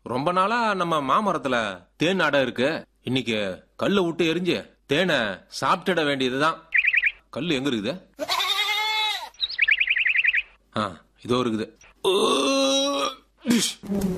ரொம்ப நாளா நம்ம மாமரத்துல தேன் அடை இருக்கு இன்னைக்கு கல்ல விட்டு எரிஞ்சு தேனை சாப்பிட்டுட வேண்டியதுதான் கல்லு எங்க இருக்குது ஆ இதோ இருக்குது ஓ, டிஷ்.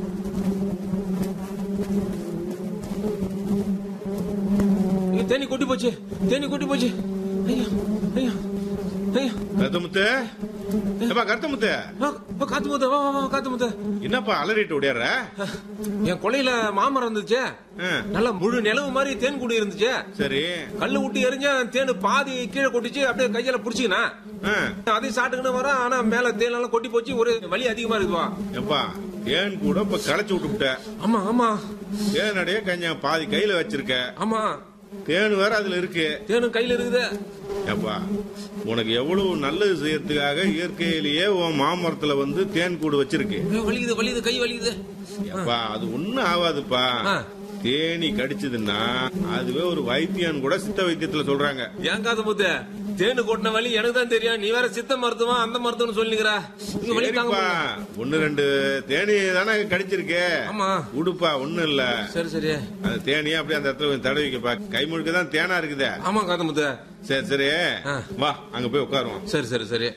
ஐயோ, தேனி கொட்டி போச்சு தேனி கொட்டி போச்சு ஐயா ஐயா ஐயா கருத்தமுத்து ஏப்பா கருத்தமுத்து ஆ, ஆ, காத்து முத்த வா வா, வா காத்து முத்த என்னப்பா அலறிட்டு ஓடியாடுற என் கொலையில மாமரம் இருந்துச்சு ஆ, நல்ல முழு நிலவு மாதிரி தேன் கூடி இருந்துச்சு சரி கல்லு விட்டு எரிஞ்சா தேனு பாதி கீழே கொட்டிச்சு அப்படியே கையால புடிச்சுக்கினா ஆ, அதையும் சாப்பிட்டுக்கின்னு வரேன் ஆனா மேல தேன் எல்லாம் கொட்டி போச்சு ஒரு வலி அதிகமா இருக்குவா ஏப்பா தேன் கூட இப்ப களைச்சு விட்டுவிட்ட ஆமா ஆமா தேனடைய கஞ்சம் பாதி கையில வச்சிருக்க ஆமா தேன் வேற அதுல இருக்கு தேனும் கையில இருக்குது ஏப்பா உனக்கு எவ்வளவு நல்லது செய்யறதுக்காக இயற்கையிலேயே உன் மாமரத்துல வந்து தேன் கூடு வச்சிருக்கு ஐயோ, வலிக்குது வலிக்குது கை வலிக்குது ஏப்பா அது ஒண்ணும் ஆகாதுப்பா ஆ. தேனி கடிச்சதுன்னா அதுவே ஒரு வைத்தியம் கூட சித்த வைத்தியத்துல சொல்றாங்க ஏன் காது முத்த தேனு கொட்டின வலி எனக்கு தான் தெரியும் நீ வேற சித்த மருத்துவம் அந்த மருத்துவம் சொல்லிக்கிறா இங்க வலி தாங்க சரிப்பா முடியல. ஒன்னு ரெண்டு தேனி தானே கடிச்சிருக்கு ஆமா உடுப்பா ஒண்ணும் இல்ல சரி சரி அந்த தேனியே அப்படியே அந்த இடத்துல கொஞ்சம் தடவிக்கப்பா கை முழுக்க தான் தேனா இருக்குதே ஆமா காது முத்த சரி சரி ஆ. வா அங்க போய் உட்காருவோம் சரி சரி சரி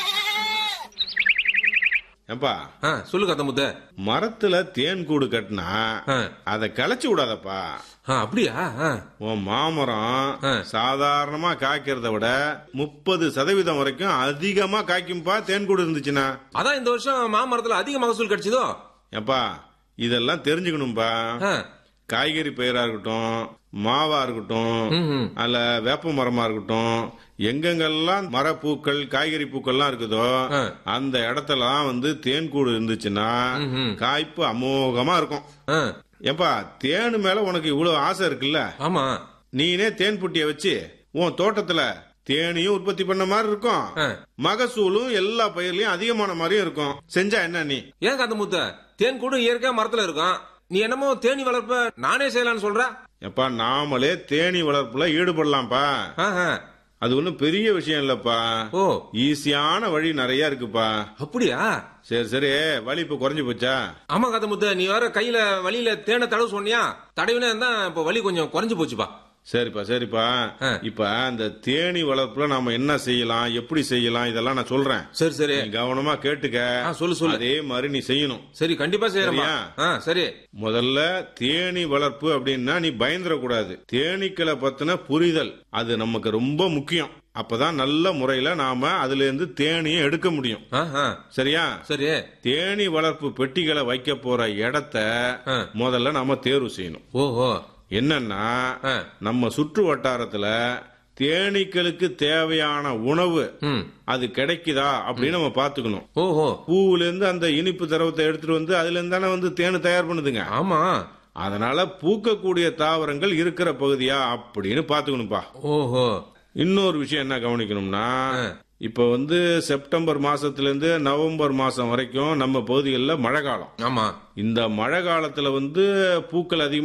ஏப்பா ஆ சொல்லு காத்த முத்த மரத்துல தேன் கூடு கட்டினா ஆ. அதை கிளச்சி விடாதப்பா ஆ அப்படியா ஆ உன் மாமரம் ஆ. சாதாரணமா காய்க்கிறத விட முப்பது சதவீதம் வரைக்கும் அதிகமா காய்க்கும்பா தேன் கூடு இருந்துச்சுன்னா அதான் இந்த வருஷம் மாமரத்துல அதிக மகசூல் கிடைச்சதோ ஏப்பா இதெல்லாம் தெரிஞ்சுக்கணும்பா ஆ. காய்கறி பயிரா இருக்கட்டும் மாவா இருக்கட்டும் ம்ஹும். அல்ல வேப்ப மரமா இருக்கட்டும் எங்கெங்கெல்லாம் மரப்பூக்கள் காய்கறி பூக்கள்லாம் இருக்குதோ ஆ. அந்த இடத்துலலாம் வந்து தேன் கூடு இருந்துச்சுன்னா ம்ஹும். காய்ப்பு அமோகமா இருக்கும் ஆ. ஏப்பா தேனு மேல உனக்கு இவ்வளவு ஆசை இருக்குல்ல ஆமா நீனே தேன் புட்டிய வச்சு உன் தோட்டத்துல தேனியும் உற்பத்தி பண்ண மாதிரி இருக்கும் ஆ. மகசூலும் எல்லா பயிர்லயும் அதிகமான மாதிரியும் இருக்கும் செஞ்சா என்ன நீ ஏன் காத்த முத்த தேன் கூட இயற்கையா மரத்துல இருக்கும் நீ என்னமோ தேனி வளர்ப்ப நானே செய்யலாம்னு சொல்ற எப்பா நாமளே தேனி வளர்ப்புல ஈடுபடலாம்ப்பா ஆஹா. அது ஒண்ணும் பெரிய விஷயம் இல்லப்பா ஓ ஈஸியான வழி நிறைய இருக்குப்பா அப்படியா சரி சரி வலி இப்ப குறைஞ்சு போச்சா ஆமா காத்த முத்த நீ வேற கையில வலியில தேனை தடவு சொன்னியா தடவினா தான் இப்ப வலி கொஞ்சம் குறைஞ்சு போச்சுப்பா சரிப்பா சரிப்பா ஆ. இப்ப அந்த தேனி வளர்ப்புல நாம என்ன செய்யலாம் எப்படி செய்யலாம் இதெல்லாம் நான் சொல்றேன் சரி சரி நீ கவனமா கேட்டுக்க ஆ, சொல்லு, சொல்லு. அதே மாதிரி நீ செய்யணும் சரி கண்டிப்பா செய்யறமா சரியா? ஆ சரி முதல்ல தேனி வளர்ப்பு அப்படின்னா நீ பயந்துடக்கூடாது தேனீக்களை பத்தின புரிதல் அது நமக்கு ரொம்ப முக்கியம் அப்பதான் நல்ல முறையில நாம அதுல இருந்து தேனியை எடுக்க முடியும் ஆஹா. சரியா சரி தேனி வளர்ப்பு பெட்டிகளை வைக்க போற இடத்த ஆ. முதல்ல நாம தேர்வு செய்யணும் ஓஹோ என்னன்னா ஆ. நம்ம சுற்று வட்டாரத்துல தேனீக்களுக்கு தேவையான உணவு ம் அது கிடைக்குதா அப்படின்னு நம்ம பாத்துக்கணும் ஓஹோ பூவுல இருந்து அந்த இனிப்பு திரவத்தை எடுத்துட்டு வந்து அதுல இருந்து தானே வந்து தேனு தயார் பண்ணுதுங்க ஆமா அதனால பூக்கக்கூடிய தாவரங்கள் இருக்கிற பகுதியா அப்படின்னு பாத்துக்கணும்பா ஓஹோ இன்னொரு விஷயம் என்ன கவனிக்கணும்னா இப்ப வந்து செப்டம்பர் மாசத்துல இருந்து நவம்பர் மாசம் வரைக்கும் நம்ம பகுதிகளில் மழை காலம் ஆமா இந்த மழை காலத்துல வந்து பூக்கள் அதிகமா